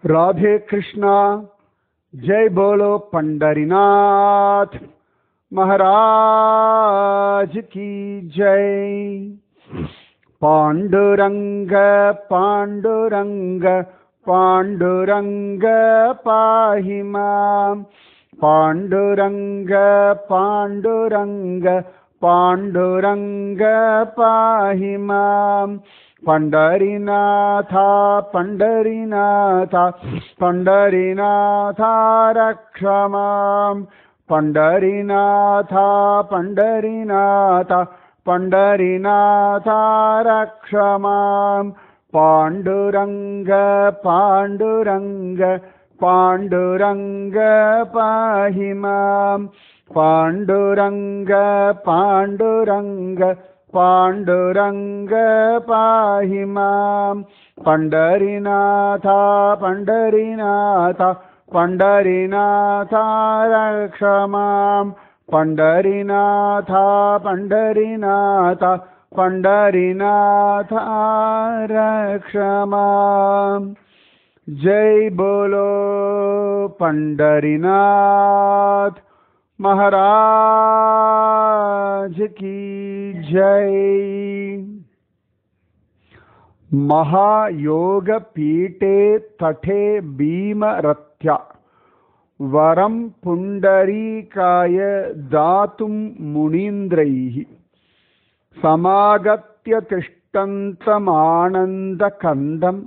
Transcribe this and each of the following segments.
राधे कृष्णा जय बोलो पंडरीनाथ महाराज की जय पांडुरंग पांडुरंग पांडुरंग पाहि मां पांडुरंग पांडुरंग पांडुरंग पाहि मां पंडरीनाथा पंडरीनाथा पंडरीनाथा रक्ष मां पंडरीनाथा पंडरीनाथा पंडरीनाथा रक्ष मां पाण्डुरङ्ग पाण्डुरङ्ग पाण्डुरङ्ग पाहि मां पाण्डुरङ्ग पाण्डुरङ्ग पाण्डुरङ्ग पाहि मां पण्डरीनाथा पण्डरीनाथा पण्डरीनाथा रक्ष मां पण्डरीनाथा पण्डरीनाथा पण्डरीनाथ रक्ष मां जय बोलो पण्डरीनाथ महाराज की जय महायोगपीठे तटे भीमरथ्या वरं पुण्डरीकाय दातुं मुनीन्द्रैः समागत्य तिष्ठन्तमानन्दकन्दं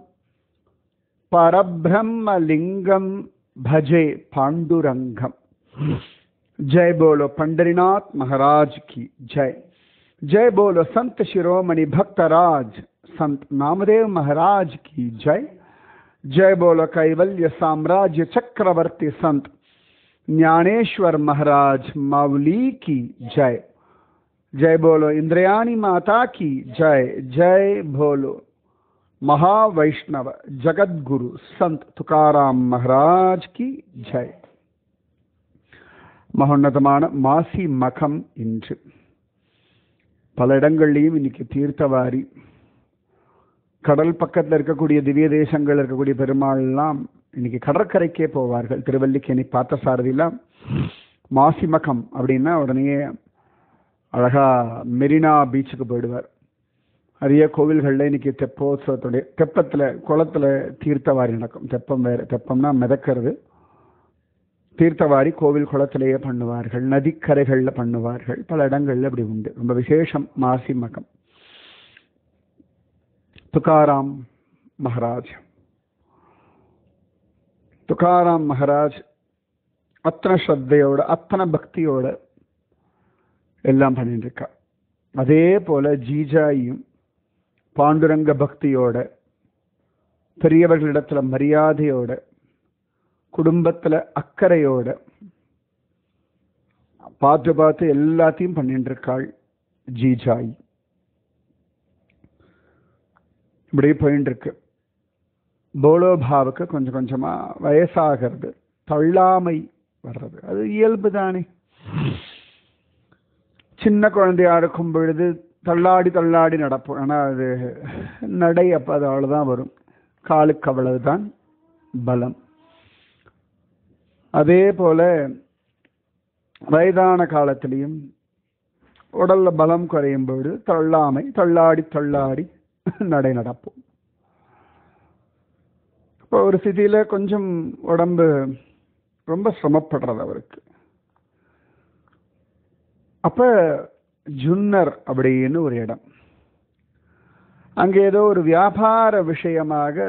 परब्रह्मलिङ्गं भजे पाण्डुरङ्गम् जय बोलो पंडरीनाथ महाराज की जय जय बोलो संत शिरोमणि भक्तराज संत नामदेव महाराज की जय जय बोलो कैवल्य साम्राज्य चक्रवर्ती संत ज्ञानेश्वर महाराज मावली की जय जय बोलो इंद्रयाणी माता की जय जय बोलो महावैष्णव जगत गुरु संत तुकाराम महाराज की जय மகோன்னதமான மாசி மகம் இன்று பல இடங்கள்லையும் இன்னைக்கு தீர்த்தவாரி கடல் பக்கத்தில் இருக்கக்கூடிய திவ்ய தேசங்கள் இருக்கக்கூடிய பெருமாள்லாம் இன்னைக்கு கடற்கரைக்கே போவார்கள் திருவல்லிக்கேணி பார்த்த சாரதிலாம் மாசி மகம் அப்படின்னா உடனே அழகா மெரினா பீச்சுக்கு போயிடுவார் நிறைய கோவில்களில் இன்னைக்கு தெப்போத்சவத்துடைய தெப்பத்தில் குளத்துல தீர்த்தவாரி நடக்கும் தெப்பம் வேறு தெப்பம்னா மிதக்கிறது தீர்த்தவாரி கோவில் குளத்திலேயே பண்ணுவார்கள் நதிக்கரைகளில் பண்ணுவார்கள் பல இடங்கள்ல அப்படி உண்டு ரொம்ப விசேஷம் மாசி மகம் துகாராம் மகாராஜ் துகாராம் மகாராஜ் அத்தனை ஸ்ரத்தையோட அத்தனை பக்தியோட எல்லாம் பண்ணிட்டு இருக்கா அதே போல ஜீஜாயும் பாண்டுரங்க பக்தியோட பெரியவர்களிடத்துல மரியாதையோட குடும்பத்துல அக்கறையோட பார்த்து பார்த்து எல்லாத்தையும் பண்ணிட்டு இருக்காள் ஜீஜாய் இப்படி போயிட்டு இருக்கு போலோபாவுக்கு கொஞ்சம் கொஞ்சமா வயசாகிறது தள்ளாமை வர்றது அது இயல்பு தானே சின்ன குழந்தையா இருக்கும் பொழுது தள்ளாடி தள்ளாடி நடப்போம் ஆனால் அது நடை அப்போ அது அவ்வளோதான் வரும் காலுக்கு அவ்வளவுதான் பலம் அதே போல வயதான காலத்திலையும் உடல்ல பலம் குறையும் பொழுது தள்ளாமை தள்ளாடி தள்ளாடி நடை நடப்போம் இப்போ ஒரு ஸ்திதியில கொஞ்சம் உடம்பு ரொம்ப சிரமப்படுறது அவருக்கு அப்ப ஜுன்னர் அப்படின்னு ஒரு இடம் அங்கே ஏதோ ஒரு வியாபார விஷயமாக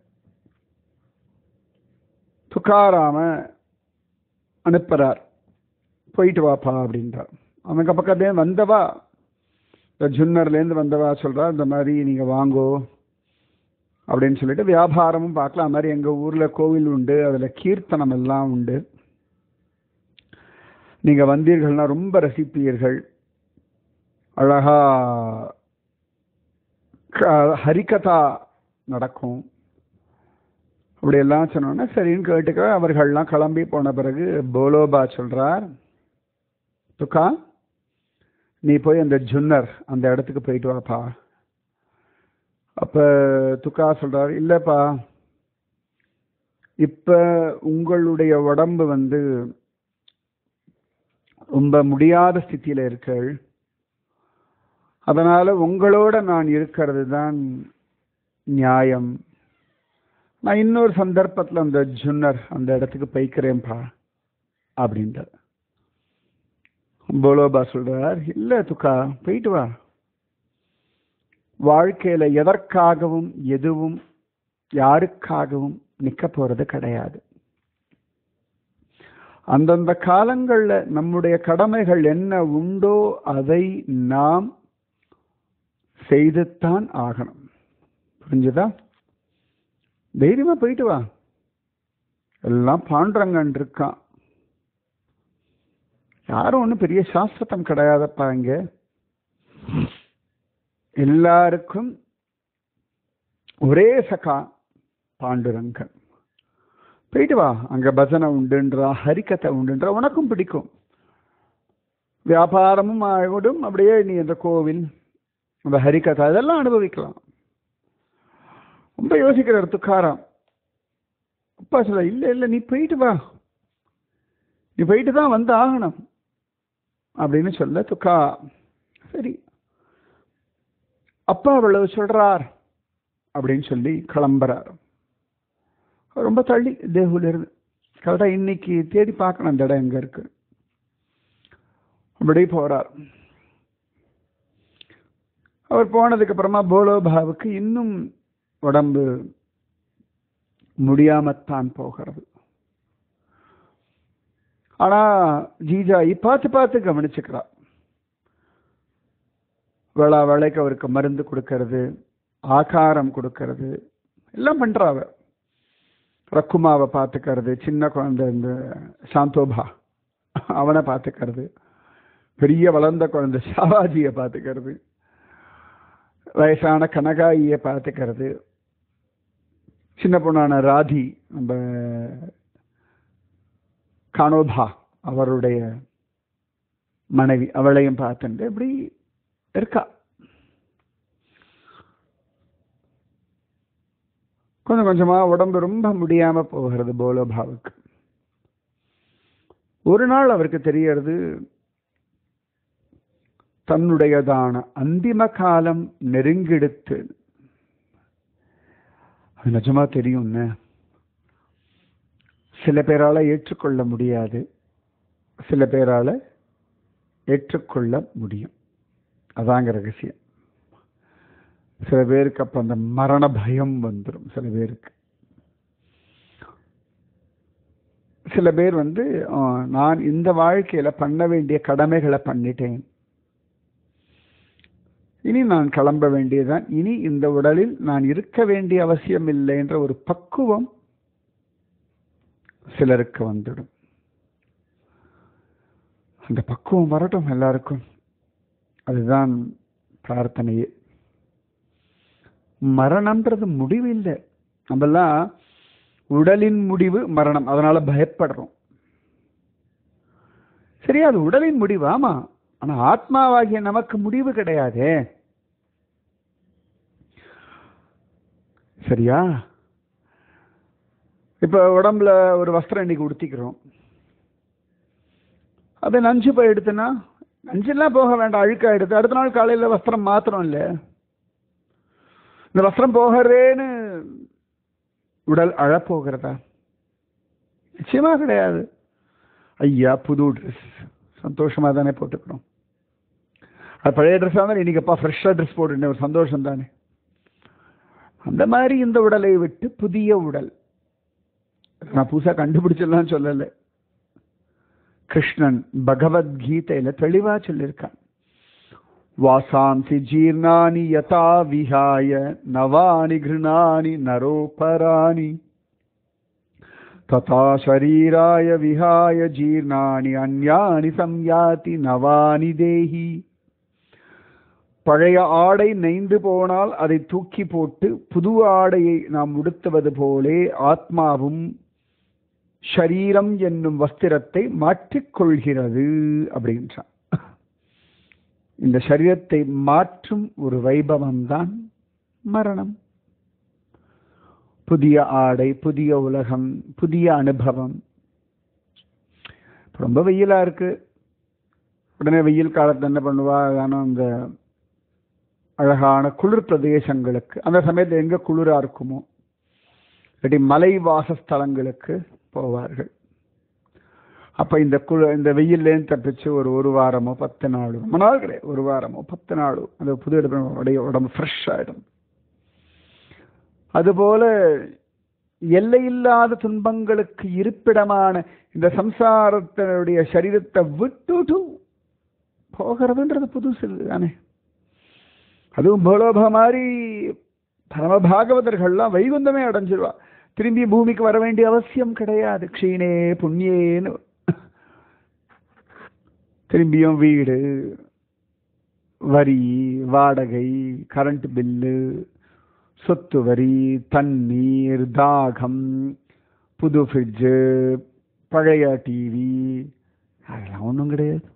துக்காராம அனுப்புறார் போயிட்டு வாப்பா அப்படின்றார் அவங்க பக்கத்தே வந்தவா இந்த ஜுன்னர்லேருந்து வந்தவா சொல்றா இந்த மாதிரி நீங்க வாங்கோ அப்படின்னு சொல்லிட்டு வியாபாரமும் பார்க்கலாம் அது மாதிரி எங்க ஊர்ல கோவில் உண்டு அதுல கீர்த்தனம் எல்லாம் உண்டு நீங்க வந்தீர்கள்னா ரொம்ப ரசிப்பீர்கள் அழகா ஹரிகதா நடக்கும் அப்படியெல்லாம் சொன்னோன்னா சரின்னு கேட்டுக்க அவர்கள்லாம் கிளம்பி போன பிறகு போலோபா சொல்றார் துக்கா நீ போய் அந்த ஜுன்னர் அந்த இடத்துக்கு போயிட்டு வாப்பா அப்ப துக்கா சொல்றாரு இல்லப்பா இப்ப உங்களுடைய உடம்பு வந்து ரொம்ப முடியாத ஸ்திதியில இருக்கள் அதனால உங்களோட நான் இருக்கிறது தான் நியாயம் நான் இன்னொரு சந்தர்ப்பத்துல அந்த ஜுன்னர் அந்த இடத்துக்கு போய்க்கிறேன்ப்பா அப்படின்றார் போலோபா சொல்றார் இல்ல துக்கா போயிட்டு வா வாழ்க்கையில எதற்காகவும் எதுவும் யாருக்காகவும் நிக்க போறது கிடையாது அந்தந்த காலங்கள்ல நம்முடைய கடமைகள் என்ன உண்டோ அதை நாம் செய்துத்தான் ஆகணும் புரிஞ்சுதா தைரியமா போயிட்டு வா எல்லாம் பாண்டரங்கன் இருக்கான் யாரும் ஒன்றும் பெரிய சாஸ்திரம் கிடையாதப்பா இங்க எல்லாருக்கும் ஒரே சகா பாண்டுரங்கன் போயிட்டு வா அங்க பஜனை உண்டுன்றா ஹரிக்கத்தை உண்டுன்றா உனக்கும் பிடிக்கும் வியாபாரமும் ஆகிடும் அப்படியே நீ அந்த கோவில் அந்த ஹரிக்கதை அதெல்லாம் அனுபவிக்கலாம் ரொம்ப யோசிக்கிறார் துக்காராம் அப்பா சொல்ல இல்லை இல்லை நீ போயிட்டு வா நீ போயிட்டு தான் வந்து ஆகணும் அப்படின்னு சொல்ல துக்கா சரி அப்பா அவ்வளவு சொல்றார் அப்படின்னு சொல்லி கிளம்புறார் ரொம்ப தள்ளி தேகுல இருந்து கரெக்டாக இன்னைக்கு தேடி பார்க்கணும் அந்த இடம் எங்க இருக்கு அப்படி போறார் அவர் போனதுக்கு அப்புறமா போலோபாவுக்கு இன்னும் உடம்பு முடியாமத்தான் போகிறது ஆனா ஜீஜாயி பார்த்து பார்த்து கவனிச்சுக்கிறா வேளா வேலைக்கு அவருக்கு மருந்து கொடுக்கறது ஆகாரம் கொடுக்கறது எல்லாம் பண்றா அவ ரக்குமாவை பார்த்துக்கிறது சின்ன குழந்தை இந்த சாந்தோபா அவனை பார்த்துக்கிறது பெரிய வளர்ந்த குழந்தை சாவாஜியை பார்த்துக்கிறது வயசான கனகாயியை பார்த்துக்கிறது சின்ன பொண்ணான ராதி நம்ம கானோபா அவருடைய மனைவி அவளையும் பார்த்துட்டு இப்படி இருக்கா கொஞ்சம் கொஞ்சமா உடம்பு ரொம்ப முடியாம போகிறது போலோபாவுக்கு ஒரு நாள் அவருக்கு தெரியறது தன்னுடையதான அந்திம காலம் நெருங்கிடுத்து அது நிஜமா தெரியும்ன சில பேரால ஏற்றுக்கொள்ள முடியாது சில பேரால ஏற்றுக்கொள்ள முடியும் அதாங்க ரகசியம் சில பேருக்கு அப்ப அந்த மரண பயம் வந்துடும் சில பேருக்கு சில பேர் வந்து ஆ, நான் இந்த வாழ்க்கையில பண்ண வேண்டிய கடமைகளை பண்ணிட்டேன் இனி நான் கிளம்ப வேண்டியதுதான் இனி இந்த உடலில் நான் இருக்க வேண்டிய அவசியம் இல்லை என்ற ஒரு பக்குவம் சிலருக்கு வந்துடும் அந்த பக்குவம் வரட்டும் எல்லாருக்கும் அதுதான் பிரார்த்தனையே மரணம்ன்றது முடிவு இல்லை நம்மெல்லாம் உடலின் முடிவு மரணம் அதனால பயப்படுறோம் சரியா அது உடலின் முடிவு ஆமா ஆனா ஆத்மாவாகிய நமக்கு முடிவு கிடையாதே சரியா இப்ப உடம்புல ஒரு வஸ்திரம் இன்னைக்கு உடுத்திக்கிறோம் அது நஞ்சு போய் எடுத்துனா நஞ்செல்லாம் போக வேண்டாம் அழுக்கா எடுத்து அடுத்த நாள் காலையில வஸ்திரம் மாத்திரம் இல்ல இந்த வஸ்திரம் போகிறேன்னு உடல் அழப்போகிறதா நிச்சயமா கிடையாது ஐயா புது ட்ரெஸ் சந்தோஷமா தானே போட்டுக்கிறோம் அது பழைய ட்ரெஸ்ஸாக இருந்தாலும் இன்னைக்குப்பா ஃப்ரெஷ்ஷாக ட்ரெஸ் போட்டுட்டேன் ஒரு சந்தோஷம் தானே அந்த மாதிரி இந்த உடலை விட்டு புதிய உடல் நான் புதுசாக கண்டுபிடிச்செல்லாம் சொல்லலை கிருஷ்ணன் பகவத்கீதையில தெளிவா சொல்லியிருக்கான் வாசாம்சி ஜீர்ணானி யதா விஹாய நவானி கிருணானி நரோபராணி ததா ஷரீராய விஹாய ஜீர்ணானி அந்யானி சம்யாதி நவானி தேஹி பழைய ஆடை நெய்ந்து போனால் அதை தூக்கி போட்டு புது ஆடையை நாம் உடுத்துவது போலே ஆத்மாவும் ஷரீரம் என்னும் வஸ்திரத்தை மாற்றிக்கொள்கிறது அப்படின்றான் இந்த சரீரத்தை மாற்றும் ஒரு வைபவம் தான் மரணம் புதிய ஆடை புதிய உலகம் புதிய அனுபவம் ரொம்ப வெயிலா இருக்கு உடனே வெயில் காலத்துல என்ன பண்ணுவா ஆனால் அந்த அழகான குளிர் பிரதேசங்களுக்கு அந்த சமயத்தில் எங்க குளிரா இருக்குமோ இல்லாட்டி மலை வாசஸ்தலங்களுக்கு போவார்கள் அப்ப இந்த குழு இந்த வெயில்லேருந்து தப்பிச்சு ஒரு ஒரு வாரமோ பத்து நாளோ ரொம்ப நாள் கிடையாது ஒரு வாரமோ பத்து நாளோ அந்த புது இடத்துல உடைய உடம்பு ஃப்ரெஷ் ஆயிடும் அதுபோல எல்லையில்லாத துன்பங்களுக்கு இருப்பிடமான இந்த சம்சாரத்தினுடைய சரீரத்தை விட்டுட்டு போகிறதுன்றது புதுசு தானே அதுவும் போலோப மாதிரி பரமபாகவதர்கள்லாம் வைகுந்தமே அடைஞ்சிருவா திரும்பி பூமிக்கு வர வேண்டிய அவசியம் கிடையாது க்ஷீணே புண்ணியேன்னு திரும்பியும் வீடு வரி வாடகை கரண்ட் பில்லு சொத்து வரி தண்ணீர் தாகம் புது ஃப்ரிட்ஜு பழைய டிவி அதெல்லாம் ஒன்றும் கிடையாது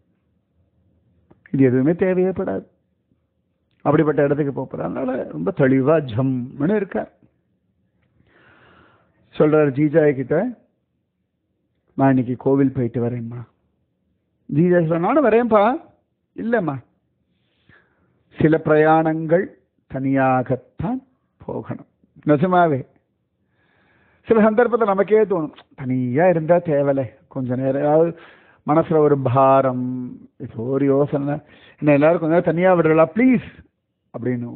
இது எதுவுமே தேவையப்படாது அப்படிப்பட்ட இடத்துக்கு போகிறார் அதனால ரொம்ப தெளிவா ஜம்முன்னு இருக்கார் சொல்றாரு ஜீஜாய் கிட்ட நான் இன்னைக்கு கோவில் போயிட்டு வரேன்மா ஜீஜா சொல்ற நானும் வரேன்ப்பா இல்லைம்மா சில பிரயாணங்கள் தனியாகத்தான் போகணும் நிஜமாவே சில சந்தர்ப்பத்தில் நமக்கே தோணும் தனியா இருந்தா தேவலை கொஞ்ச நேரம் அதாவது மனசுல ஒரு பாரம் இப்போ ஒரு யோசனை என்ன எல்லாரும் கொஞ்ச நேரம் தனியா விடுறா ப்ளீஸ் அப்படின்னு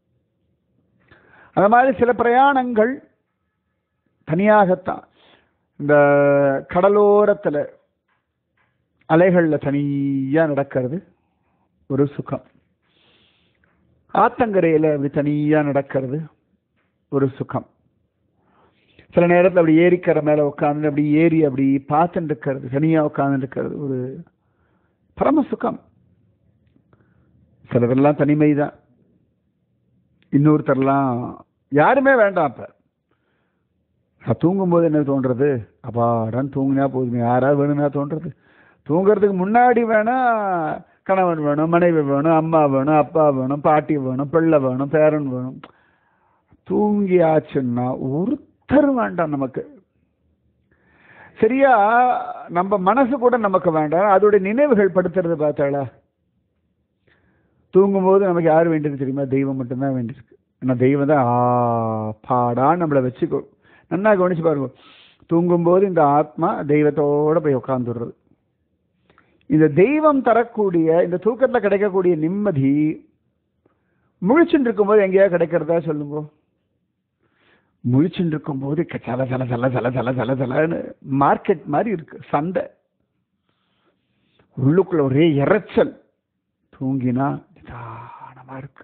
அந்த மாதிரி சில பிரயாணங்கள் தனியாகத்தான் இந்த கடலோரத்துல அலைகள்ல தனியா நடக்கிறது ஒரு சுகம் ஆத்தங்கரையில அப்படி தனியா நடக்கிறது ஒரு சுகம் சில நேரத்தில் அப்படி ஏரிக்கரை மேல உட்காந்து அப்படி ஏறி அப்படி பார்த்துட்டு இருக்கிறது தனியா உட்கார்ந்து இருக்கிறது ஒரு பரம சுகம் சிலதெல்லாம் தனிமைதான் இன்னொருத்தர்லாம் யாருமே வேண்டாம் அப்ப நான் தூங்கும்போது என்ன தோன்றது அப்பாடான்னு தூங்கினா போதுமே யாராவது வேணும்னா தோன்றது தூங்குறதுக்கு முன்னாடி வேணா கணவன் வேணும் மனைவி வேணும் அம்மா வேணும் அப்பா வேணும் பாட்டி வேணும் பிள்ளை வேணும் பேரன் வேணும் தூங்கி ஆச்சுன்னா ஒருத்தர் வேண்டாம் நமக்கு சரியா நம்ம மனசு கூட நமக்கு வேண்டாம் அதோட நினைவுகள் படுத்துறது பார்த்தாளா தூங்கும்போது நமக்கு யார் வேண்டியது தெரியுமா தெய்வம் மட்டும்தான் வேண்டியிருக்கு ஏன்னா தெய்வம் தான் ஆ பாடான்னு நம்மளை வச்சுக்கோ நன்னா கவனிச்சு பாருங்க தூங்கும்போது இந்த ஆத்மா தெய்வத்தோட போய் உட்காந்துடுறது இந்த தெய்வம் தரக்கூடிய இந்த தூக்கத்தில் கிடைக்கக்கூடிய நிம்மதி முழிச்சுட்டு இருக்கும்போது எங்கேயா கிடைக்கிறதா சொல்லுங்க முழிச்சுட்டு இருக்கும்போது சல சல சல சல சல சல சலன்னு மார்க்கெட் மாதிரி இருக்கு சந்தை உள்ளுக்குள்ள ஒரே இறைச்சல் தூங்கினா நிதானமா இருக்கு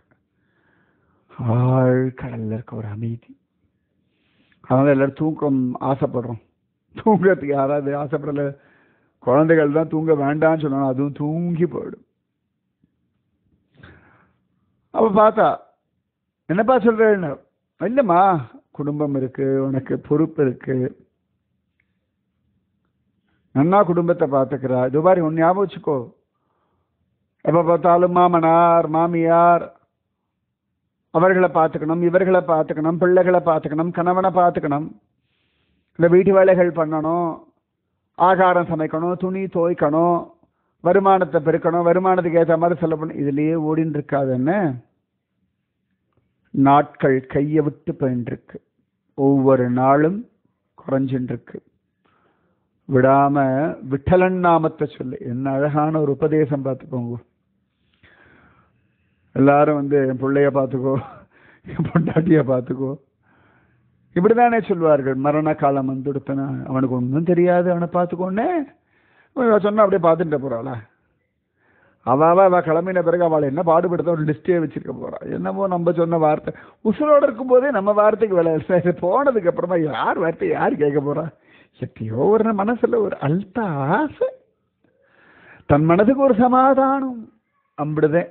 ஆழ்கடல்ல இருக்க ஒரு அமைதி அதனால எல்லாரும் தூக்கம் ஆசைப்படுறோம் தூங்கறதுக்கு யாராவது ஆசைப்படல குழந்தைகள் தான் தூங்க வேண்டாம்னு சொன்னாலும் அதுவும் தூங்கி போயிடும் அப்ப பார்த்தா என்னப்பா சொல்றேன்னு இல்லம்மா குடும்பம் இருக்கு உனக்கு பொறுப்பு இருக்கு நன்னா குடும்பத்தை பார்த்துக்கிறா இது மாதிரி ஒன்னு ஞாபகம் வச்சுக்கோ எப்ப பார்த்தாலும் மாமனார் மாமியார் அவர்களை பார்த்துக்கணும் இவர்களை பார்த்துக்கணும் பிள்ளைகளை பார்த்துக்கணும் கணவனை பார்த்துக்கணும் இந்த வீட்டு வேலைகள் பண்ணணும் ஆகாரம் சமைக்கணும் துணி துவைக்கணும் வருமானத்தை பெருக்கணும் வருமானத்துக்கு ஏற்ற மாதிரி செலவு பண்ணணும் இதுலயே ஓடின்னு இருக்காதுன்னு நாட்கள் கையை விட்டு போயின்னு ஒவ்வொரு நாளும் குறைஞ்சின்னு இருக்கு விடாம விட்டலன் நாமத்தை சொல்லு என்ன அழகான ஒரு உபதேசம் பார்த்துக்கோங்க எல்லாரும் வந்து என் பிள்ளைய பார்த்துக்கோ என் பொண்டாட்டிய பார்த்துக்கோ இப்படிதானே சொல்வார்கள் மரண காலம் வந்துடுத்தனா அவனுக்கு ஒன்றும் தெரியாது அவனை பார்த்துக்கோன்னே சொன்னா அப்படியே பார்த்துட்டு போறாளா அவ அவ அவ கிளம்பின பிறகு அவளை என்ன பாடுபடுத்த ஒரு லிஸ்டே வச்சிருக்க போறா என்னமோ நம்ம சொன்ன வார்த்தை உசுரோட இருக்கும் போதே நம்ம வார்த்தைக்கு விலை போனதுக்கு அப்புறமா யார் வார்த்தை யார் கேட்க போறா எப்பயோ ஒரு மனசுல ஒரு அல்ப ஆசை தன் மனதுக்கு ஒரு சமாதானம் அம்பிடுதே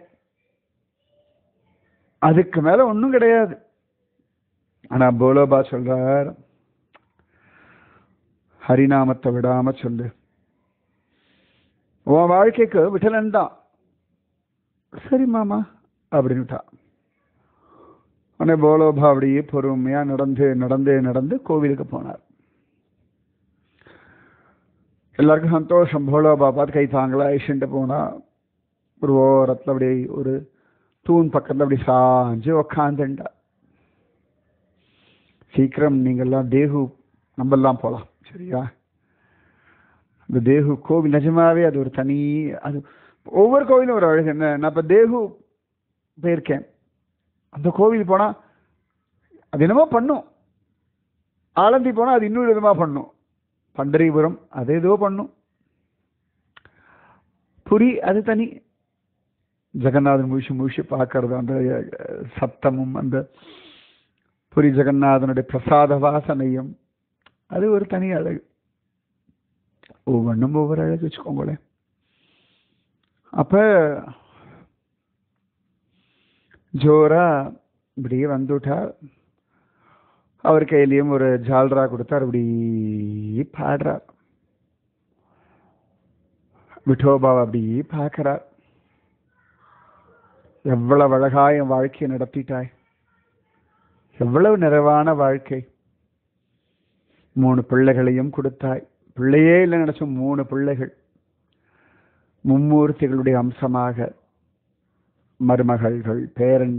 அதுக்கு மேல ஒன்றும் கிடையாது ஆனா போலோபா சொல்றார் ஹரிநாமத்தை விடாம சொல்லு உன் வாழ்க்கைக்கு விட்டலன் தான் சரி மாமா அப்படின்னுட்டா உடனே போலோபா அப்படியே பொறுமையா நடந்து நடந்து நடந்து கோவிலுக்கு போனார் எல்லாருக்கும் சந்தோஷம் போலோபா பார்த்து கை தாங்களா ஐஷன்ட்டு போனா ஒரு ஓரத்தில் அப்படியே ஒரு தூண் பக்கத்தில் அப்படி சாஞ்சு உக்காந்துண்டா சீக்கிரம் நீங்கள்லாம் தேகு நம்மெல்லாம் போகலாம் சரியா இந்த தேகு கோவில் நிஜமாவே அது ஒரு தனி அது ஒவ்வொரு கோவிலும் ஒரு அழகு என்ன நான் இப்போ தேகு போயிருக்கேன் அந்த கோவில் போனால் அது என்னமோ பண்ணும் ஆலந்தி போனால் அது இன்னொரு விதமாக பண்ணும் பண்டரிபுரம் அது ஏதோ பண்ணும் புரி அது தனி ஜெகநாதன் முழிச்சு முழிச்சு பார்க்கறது அந்த அஹ், சத்தமும் அந்த புரி ஜெகநாதனுடைய பிரசாத வாசனையும் அது ஒரு தனி அழகு ஒவ்வொன்றும் ஒவ்வொரு அழகு வச்சுக்கோங்களேன் அப்ப ஜோரா இப்படியே வந்துட்டார் அவர் கையிலையும் ஒரு ஜால்ரா கொடுத்தார் இப்படி பாடுறார் விட்டோபாவை அப்படி பார்க்கிறார் எவ்வளவு அழகா என் வாழ்க்கையை நடத்திட்டாய் எவ்வளவு நிறைவான வாழ்க்கை மூணு பிள்ளைகளையும் கொடுத்தாய் பிள்ளையே இல்லை நினைச்சோம் மூணு பிள்ளைகள் மும்மூர்த்திகளுடைய அம்சமாக மருமகள்கள் பேரன்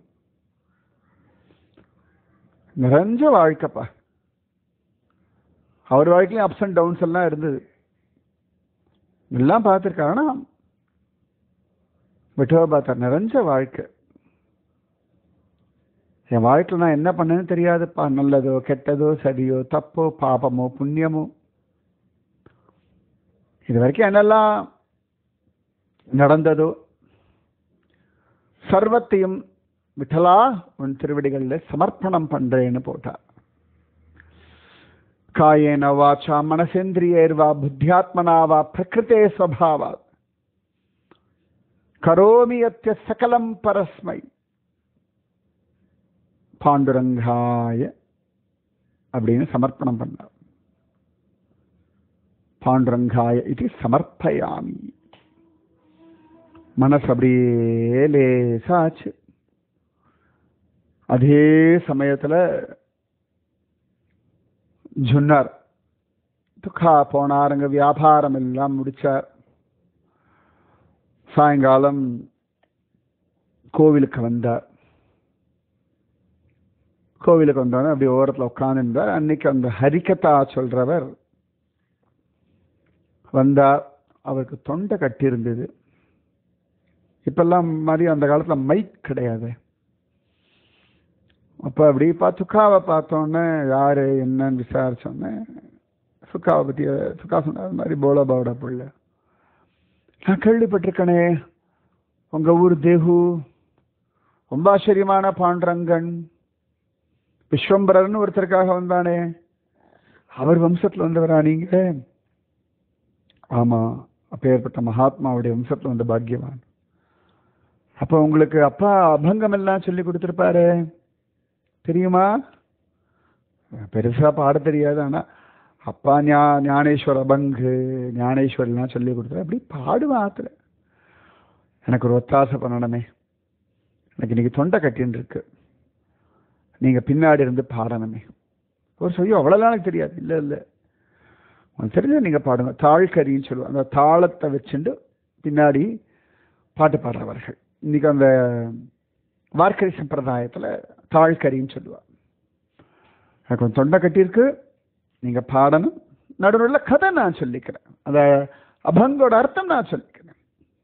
நிறைஞ்ச வாழ்க்கைப்பா அவர் வாழ்க்கையிலும் அப்ஸ் அண்ட் டவுன்ஸ் எல்லாம் இருந்தது எல்லாம் பார்த்துருக்காரு ஆனா விட்டோபாத்தர் நிறைஞ்ச வாழ்க்கை என் வாழ்க்கையில் நான் என்ன பண்ணேன்னு தெரியாதுப்பா நல்லதோ கெட்டதோ சரியோ தப்போ பாபமோ புண்ணியமோ இது வரைக்கும் என்னெல்லாம் நடந்ததோ சர்வத்தையும் விட்டலா உன் திருவடிகளில் சமர்ப்பணம் பண்றேன்னு போட்டார் காயேன வாச்சா மனசேந்திரியர்வா புத்தியாத்மனா வா பிரகிருதே ஸ்வபாவா கரோமி அத்திய சகலம் பரஸ்மை பாண்டுரங்காய அப்படின்னு சமர்ப்பணம் பண்ணார் பாண்டுரங்காய இது சமர்ப்பயாமி மனசு அப்படியே லேசாச்சு அதே சமயத்துல ஜுன்னார் துக்கா போனார் அங்க வியாபாரம் எல்லாம் முடிச்சார் சாயங்காலம் கோவிலுக்கு வந்தார் கோவிலுக்கு வந்தோடனே அப்படி ஓரத்தில் உட்காந்துருந்தார் அன்னைக்கு அந்த ஹரிகதா சொல்றவர் வந்தார் அவருக்கு தொண்டை கட்டி இருந்தது இப்பெல்லாம் மாதிரி அந்த காலத்துல மைக் கிடையாது அப்ப அப்படி பார்த்து சுக்காவை பார்த்தோன்னே யாரு என்னன்னு விசாரிச்சோன்னே சுக்காவை பத்தி சுக்கா சொன்ன அது மாதிரி போலபாவோட பிள்ளை நான் கேள்விப்பட்டிருக்கனே உங்க ஊர் தேகு ரொம்ப ஆச்சரியமான பாண்டரங்கன் விஸ்வம்பரர்னு ஒருத்தருக்காக வந்தானே அவர் வம்சத்துல வந்தவரா நீங்க ஆமா அப்பேற்பட்ட மகாத்மாவுடைய வம்சத்துல வந்த பாக்கியவான் அப்ப உங்களுக்கு அப்பா அபங்கம் எல்லாம் சொல்லி கொடுத்திருப்பாரு தெரியுமா பெருசா பாட தெரியாது ஆனா அப்பா ஞா ஞானேஸ்வர் அபங்கு ஞானேஸ்வரெல்லாம் சொல்லி கொடுத்தாரு அப்படி பாடுவான் ஆத்துல எனக்கு ஒரு ஒத்தாசை பண்ணணுமே எனக்கு இன்னைக்கு தொண்டை கட்டின்னு இருக்கு நீங்க பின்னாடி இருந்து பாடணுமே ஒரு சொல்லியும் அவ்வளோலாம் எனக்கு தெரியாது இல்லை இல்லை உங்களுக்கு தெரிஞ்ச நீங்க பாடுங்க தாழ்கரின்னு சொல்லுவாங்க அந்த தாளத்தை வச்சுட்டு பின்னாடி பாட்டு பாடுறவர்கள் இன்னைக்கு அந்த வார்க்கரி சம்பிரதாயத்துல தாழ்கரின்னு சொல்லுவா எனக்கு கொஞ்சம் தொண்டை கட்டியிருக்கு நீங்க பாடணும் நடுவில் கதை நான் சொல்லிக்கிறேன் அந்த அபங்கோட அர்த்தம் நான் சொல்லிக்கிறேன்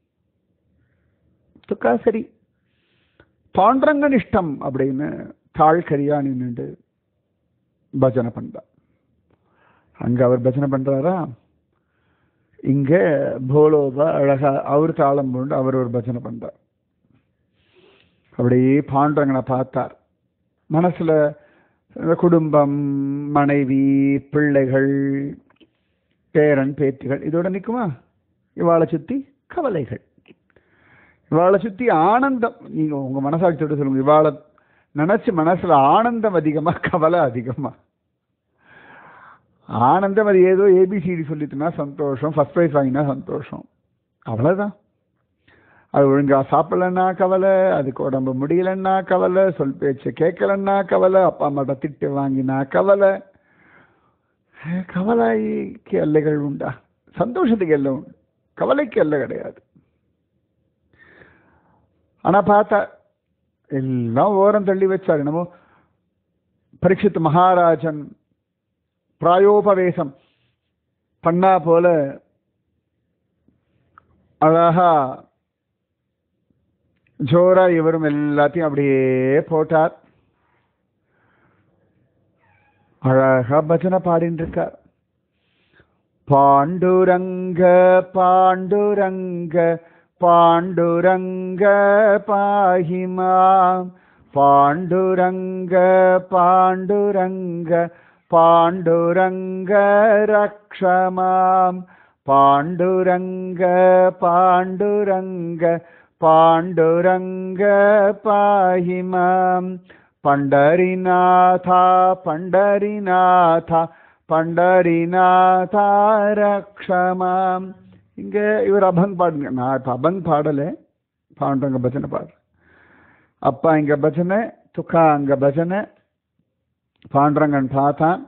துக்கா சரி பாண்டரங்கன் இஷ்டம் அப்படின்னு தாழ்கரியா நின்றுட்டு பஜனை பண்றா அங்க அவர் பஜனை பண்றாரா இங்க போலோபா அழகா அவர் தாளம் போண்டு அவர் ஒரு பஜனை பண்றார் அப்படியே பாண்டரங்கனை பார்த்தார் மனசுல இந்த குடும்பம் மனைவி பிள்ளைகள் பேரன் பேத்திகள் இதோட நிக்குமா இவாளை சுத்தி கவலைகள் இவாளை சுத்தி ஆனந்தம் நீங்க உங்க மனசாட்சியோட சொல்லுங்க இவாளை நினைச்சு மனசுல ஆனந்தம் அதிகமா கவலை அதிகமா ஆனந்தம் அது ஏதோ ஏபிசிடி சொல்லிட்டுனா சந்தோஷம் ஃபர்ஸ்ட் ப்ரைஸ் வாங்கினா சந்தோஷம் அவ்வளவுதான் அது ஒழுங்கா சாப்பிடலன்னா கவலை அதுக்கு உடம்பு முடியலன்னா கவலை சொல் பேச்சு கேட்கலன்னா கவலை அப்பா அம்மாட்ட திட்டு வாங்கினா கவலை அஹ், கவலைக்கு எல்லைகள் உண்டா சந்தோஷத்துக்கு எல்லை உண்டு கவலைக்கு எல்லை கிடையாது ஆனா பார்த்தா எல்லாம் ஓரம் தள்ளி வச்சாரு என்னமோ பரீட்சித் மகாராஜன் பிராயோபவேசம் பண்ணா போல அழகா ஜோரா இவரும் எல்லாத்தையும் அப்படியே போட்டார் அழகா பஜனை பாடின்னு இருக்கார் பாண்டுரங்க பாண்டுரங்க பாண்டுரங்க பாஹிமாம் பாண்டுரங்க பாண்டுரங்க பாண்டுரங்க ரக்ஷமாம் பாண்டுரங்க பாண்டுரங்க பாண்டுரங்க பாஹிமாம் பண்டரிநாதா பண்டரிநாதா பண்டரிநாதா ரக்ஷமாம் இங்க இவர் அபங் பாடுங்க நான் இப்ப அபங் பாடல பாண்டுரங்க பஜனை பாடுறேன் அப்பா இங்க பஜனை துக்கா அங்க பஜனை பாண்டுரங்கன் பார்த்தான்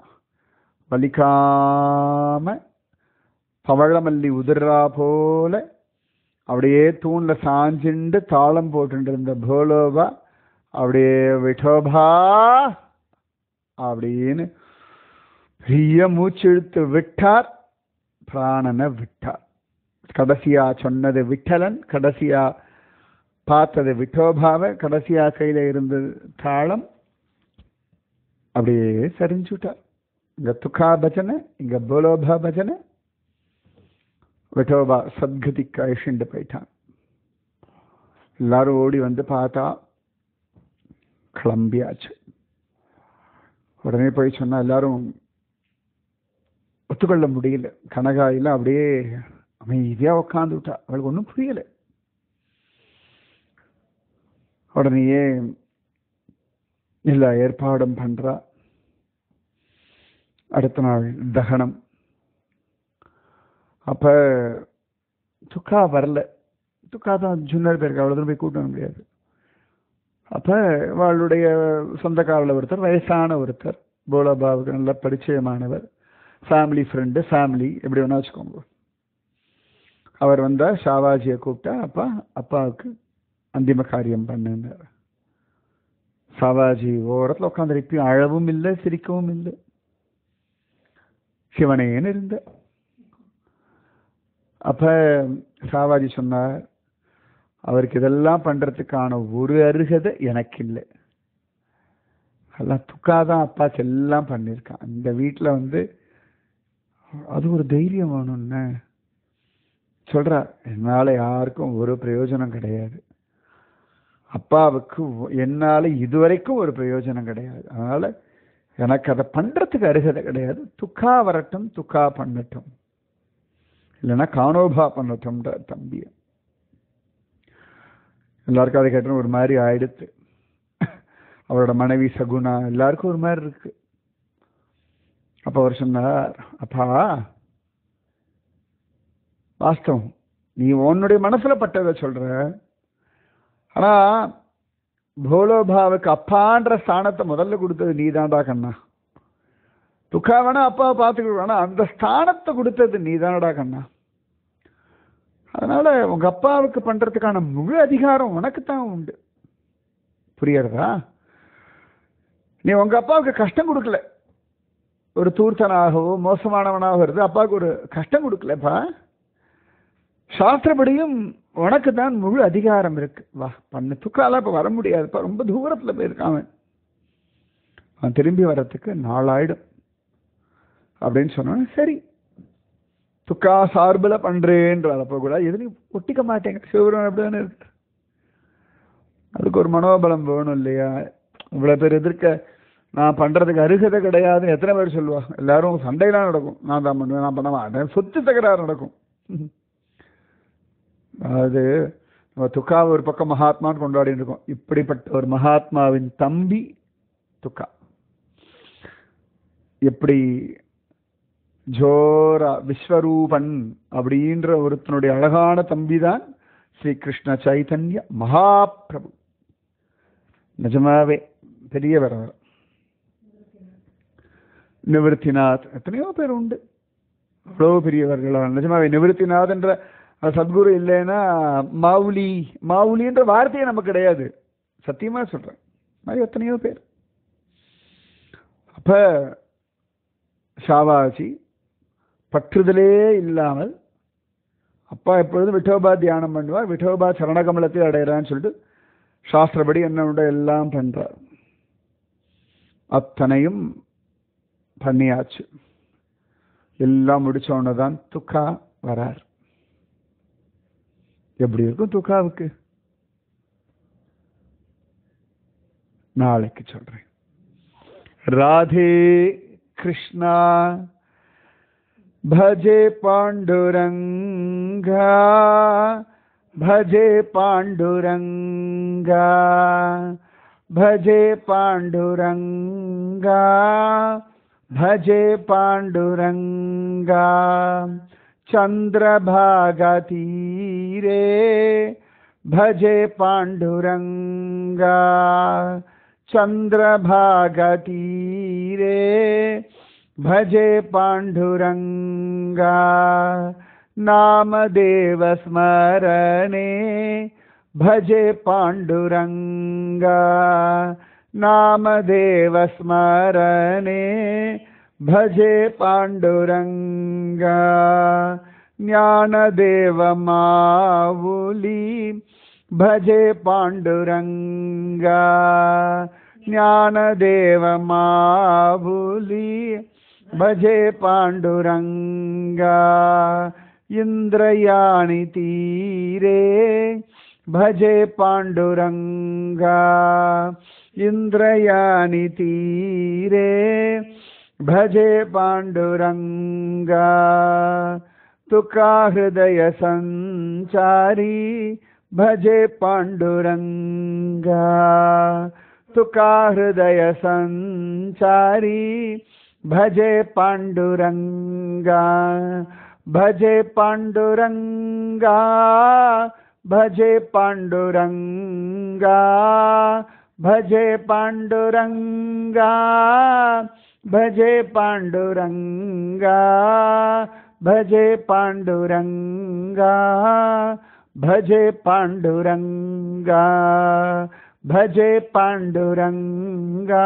வலிக்காம பவழமல்லி உதிர்றா போல அப்படியே தூண்ல சாஞ்சிண்டு தாளம் போட்டுட்டு இருந்த போலோபா அப்படியே விட்டோபா அப்படின்னு பெரிய மூச்செழுத்து விட்டார் பிராணனை விட்டார் கடைசியா சொன்னது விட்டலன் கடைசியா பார்த்தது விட்டோபாவை கடைசியா கையில இருந்தது தாளம் அப்படியே சரிஞ்சுட்டார் இங்க துக்கா பஜனை இங்க போலோபா பஜனை விட்டோபா சத்கதிக்கு அழிச்சுண்டு போயிட்டான் எல்லாரும் ஓடி வந்து பார்த்தா கிளம்பியாச்சு உடனே போய் சொன்னா எல்லாரும் ஒத்துக்கொள்ள முடியல கனகாயில அப்படியே அமைதியா உட்காந்து விட்டா அவளுக்கு ஒன்றும் புரியல உடனேயே எல்லா ஏற்பாடும் பண்றா அடுத்த நாள் தகனம் அப்ப துக்கா வரல துக்கா தான் ஜுன்னர் பேருக்கு அவ்வளோ போய் கூட்ட முடியாது அப்ப அவளுடைய சொந்தக்காரில் ஒருத்தர் வயசான ஒருத்தர் போலபாவுக்கு நல்ல பரிச்சயமானவர் ஃபேமிலி ஃப்ரெண்டு ஃபேமிலி எப்படி வேணா வச்சுக்கோங்க அவர் வந்தா ஷாவாஜியை கூப்பிட்டா அப்பா அப்பாவுக்கு அந்திம காரியம் பண்ணுனார் ஷாவாஜி ஓரத்தில் உட்காந்து இப்பயும் அழவும் இல்லை சிரிக்கவும் இல்லை சிவனேன்னு இருந்த அப்ப ஷாவாஜி சொன்னார் அவருக்கு இதெல்லாம் பண்றதுக்கான ஒரு அருகதை எனக்கு இல்லை எல்லாம் துக்காதான் அப்பாக்கு எல்லாம் பண்ணியிருக்கான் இந்த வீட்டில் வந்து அது ஒரு தைரியம் வேணும்னு சொல்றார் என்னால யாருக்கும் ஒரு பிரயோஜனம் கிடையாது அப்பாவுக்கு என்னால இதுவரைக்கும் ஒரு பிரயோஜனம் கிடையாது அதனால எனக்கு அதை பண்றதுக்கு அருகதை கிடையாது துக்கா வரட்டும் துக்கா பண்ணட்டும் இல்லைன்னா கானோபா பண்ணட்டும்ன்ற தம்பிய எல்லாருக்கும் அதை கேட்டோம் ஒரு மாதிரி ஆயிடுத்து அவரோட மனைவி சகுனா எல்லாருக்கும் ஒரு மாதிரி இருக்கு அப்ப அவர் சொன்னார் அப்பா வாஸ்தவம் நீ உன்னுடைய மனசுல பட்டதை சொல்ற ஆனா போலோபாவுக்கு அப்பான்ற ஸ்தானத்தை முதல்ல கொடுத்தது நீதான்டா கண்ணா துக்கா வேணா அப்பா பார்த்துக்கிட்டு ஆனா அந்த ஸ்தானத்தை கொடுத்தது நீதானடா கண்ணா அதனால உங்க அப்பாவுக்கு பண்றதுக்கான முழு அதிகாரம் உனக்கு தான் உண்டு புரியறதா நீ உங்க அப்பாவுக்கு கஷ்டம் கொடுக்கல ஒரு தூர்த்தனாகவோ மோசமானவனாகவோ இருந்து அப்பாவுக்கு ஒரு கஷ்டம் கொடுக்கலப்பா சாஸ்திரப்படியும் உனக்கு தான் முழு அதிகாரம் இருக்கு வா பண்ணு துக்கால இப்ப வர முடியாதுப்பா ரொம்ப தூரத்துல போயிருக்கான் அவன் அவன் திரும்பி வர்றதுக்கு நாளாயிடும் அப்படின்னு சொன்னோன்னே சரி துக்கா சார்பில் பண்றேன்றார் அப்போ கூட எதுலையும் ஒட்டிக்க மாட்டேங்க சிவபுரம் அப்படிதானே இருக்கு அதுக்கு ஒரு மனோபலம் வேணும் இல்லையா இவ்வளவு பேர் எதிர்க்க நான் பண்றதுக்கு அருகதை கிடையாதுன்னு எத்தனை பேர் சொல்லுவா எல்லாரும் சண்டையெல்லாம் நடக்கும் நான் தான் பண்ணுவேன் நான் பண்ண மாட்டேன் சொத்து தகராறு நடக்கும் அதாவது நம்ம துக்கா ஒரு பக்கம் மகாத்மான்னு கொண்டாடிட்டு இருக்கோம் இப்படிப்பட்ட ஒரு மகாத்மாவின் தம்பி துக்கா எப்படி ஜோரா விஸ்வரூபன் அப்படின்ற ஒருத்தனுடைய அழகான தம்பி தான் ஸ்ரீ கிருஷ்ண சைதன்ய மகாபிரபு நிஜமாவே பெரியவர் அவர் நிவர்த்திநாத் எத்தனையோ பேர் உண்டு அவ்வளோ பெரியவர்கள் நிஜமாவே நிவர்த்திநாத் என்ற அந்த சத்குரு இல்லைன்னா மாவுலி மாவுலின்ற வார்த்தையே நமக்கு கிடையாது சத்தியமா சொல்றேன் மாதிரி எத்தனையோ பேர் அப்ப ஷாவாசி பற்றுதலே இல்லாமல் அப்பா எப்பொழுதும் விட்டோபா தியானம் பண்ணுவார் விட்டோபா சரணகமலத்தை அடையிறான்னு சொல்லிட்டு சாஸ்திரப்படி என்ன உண்டோ எல்லாம் பண்றார் அத்தனையும் பண்ணியாச்சு எல்லாம் முடிச்ச தான் துக்கா வரார் எப்படி இருக்கும் துக்காவுக்கு நாளைக்கு சொல்றேன் ராதே கிருஷ்ணா भजे पाण्डुरङ्गा भजे पाण्डुरङ्गा भजे पाण्डुरङ्गा भजे पाण्डुरङ्गा चन्द्रभागतीरे भजे पाण्डुरङ्गा चन्द्रभागतीरे भजे पाण्डुरङ्गा नामदेव स्मरणे भजे पाण्डुरङ्गा नामदेव स्मरणे भजे पाण्डुरङ्गा ज्ञानदेवमावुली भजे पाण्डुरङ्गा ज्ञानदेवमावुली भजे पाण्डुरङ्गा इन्द्रयाणि तीरे भजे पाण्डुरङ्गा इन्द्रयाणि तीरे भजे पाण्डुरङ्गा तुका हृदयसञ्चारी भजे पाण्डुरङ्गा तुका हृदयसञ्चारी भजे पाण्डुरङ्गा भजे पाण्डुरङ्गा भजे पाण्डुरङ्गा भजे पाण्डुरङ्गा भजे पाण्डुरङ्गा भजे पाण्डुरङ्गा भजे पाण्डुरङ्गा भजे पाण्डुरङ्गा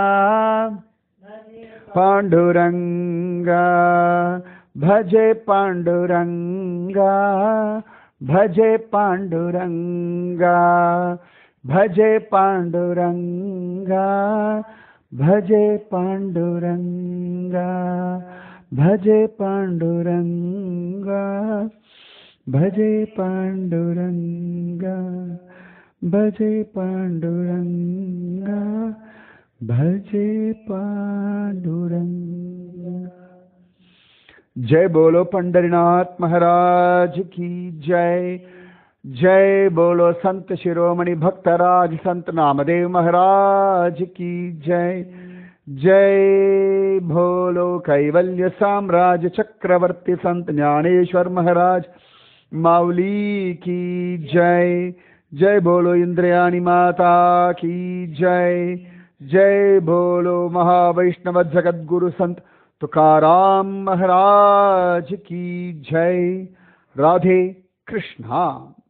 पाण्डुरङ्गा भजे पाण्डुरङ्गा भजे पाण्डुरङ्गा भजे पाण्डुरङ्गा भजे पाण्डुरङ्गा भजे पाण्डुरङ्गा भजे पाण्डुरङ्गा भजे पाण्डुरङ्गा भजे पाण्डुरङ्गा जय बोलो पंडरीनाथ महाराज की जय जय बोलो संत शिरोमणि भक्तराज संत नामदेव महाराज की जय जय भोलो कैवल्य साम्राज्य चक्रवर्ती संत ज्ञानेश्वर महाराज माउली की जय जय बोलो इंद्रयाणी माता की जय जय बोलो महावैष्णव जगत गुरु संत तुकाराम महाराज की जय राधे कृष्णा